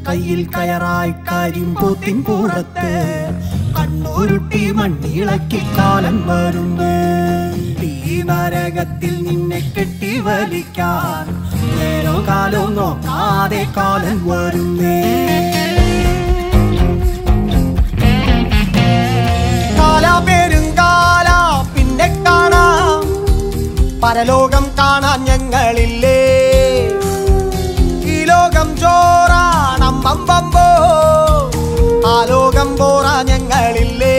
കയ്യിൽ കയറായി കരിമ്പൂത്തിൻ പൂറത്ത് കണ്ണൂരുട്ടി മണ്ണിളക്കി കാലം വരുന്നു ഈ നരകത്തിൽ നിന്നെ കെട്ടി വലിക്കാൻ നേരോ കാലോ നോക്കാതെ കാലം വരുന്നേ കാല പെരുങ്കാല പിന്നെ കാണാം പരലോകം കാണാൻ ഞങ്ങളില്ലേ ഈ ലോകം ചോറാണം ബമ്പമ്പോ ആ ലോകം പോറാ ഞങ്ങളില്ലേ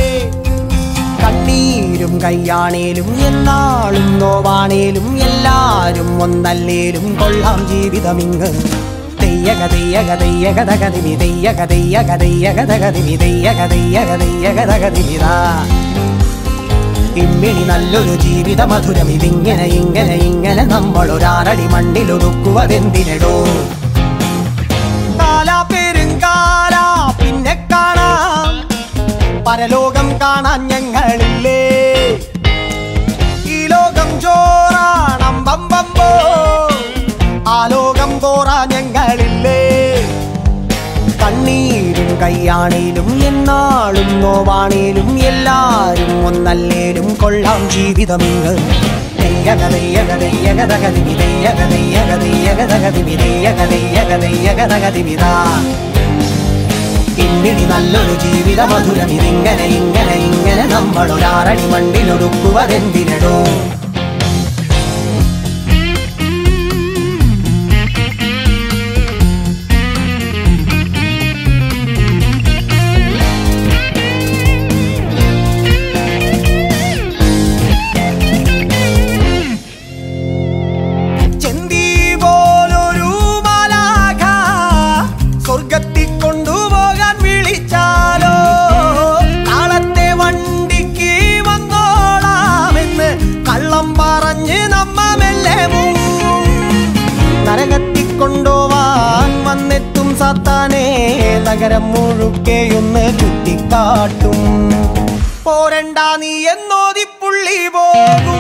കണ്ണീരും കയ്യാണേലും എന്നാളും നോവാണേലും എല്ലാരും ഒന്നല്ലേലും കൊള്ളാം ജീവിതമിങ്ങ് തെയ്യക തെയ്യക തെയ്യക തകതിമി തെയ്യക തെയ്യക തെയ്യക തകതിമി തെയ്യക തെയ്യക തെയ്യക തകതിമിതാ ഇമ്മിണി നല്ലൊരു ജീവിത മധുരം ഇതിങ്ങനെ ഇങ്ങനെ ഇങ്ങനെ നമ്മൾ ഒരാറടി മണ്ണിലൊടുക്കുവതെന്തിനടോ കാല പെരുങ്കാല പിന്നെ കാണാം പരലോകം കാണാൻ ഞങ്ങളില്ലേ ഈ ലോകം ചോറാണം ബമ്പമ്പോ ആ ലോകം പോറാ ഞങ്ങളില്ലേ കണ്ണീരും കയ്യാണേലും എന്നാളും നോവാണേലും എല്ലാരും ഒന്നല്ലേലും കൊള്ളാം ജീവിതമിങ്ങ് ഇന്നിടി നല്ലൊരു ജീവിത മധുരം ഇതിങ്ങനെ ഇങ്ങനെ ഇങ്ങനെ നമ്മൾ ഒരാറടി മണ്ണിലൊടുക്കുവതെന്തിനടോ ചെന്തി പോലൊരു മാലാഖ സ്വർഗത്തിൽ കൊണ്ടുപോകാൻ വിളിച്ചാലോ നാളത്തെ വണ്ടിക്ക് വന്നോളാമെന്ന് കള്ളം പറഞ്ഞ് നമ്മ മെല്ലെ മുങ്ങും നരകത്തിൽ കൊണ്ടുപോവാൻ വന്നെത്തും സത്താനെ നഗരം മുഴുക്കെയൊന്ന് ചുറ്റിക്കാട്ടും പോരണ്ട നീ എന്നോതി പുള്ളി പോകും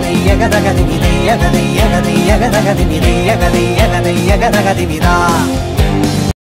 യഗതയഗതയഗതഗതിവിതയഗതയഗതയഗതഗതിവിതയഗതയഗതയഗതഗതിവിതാ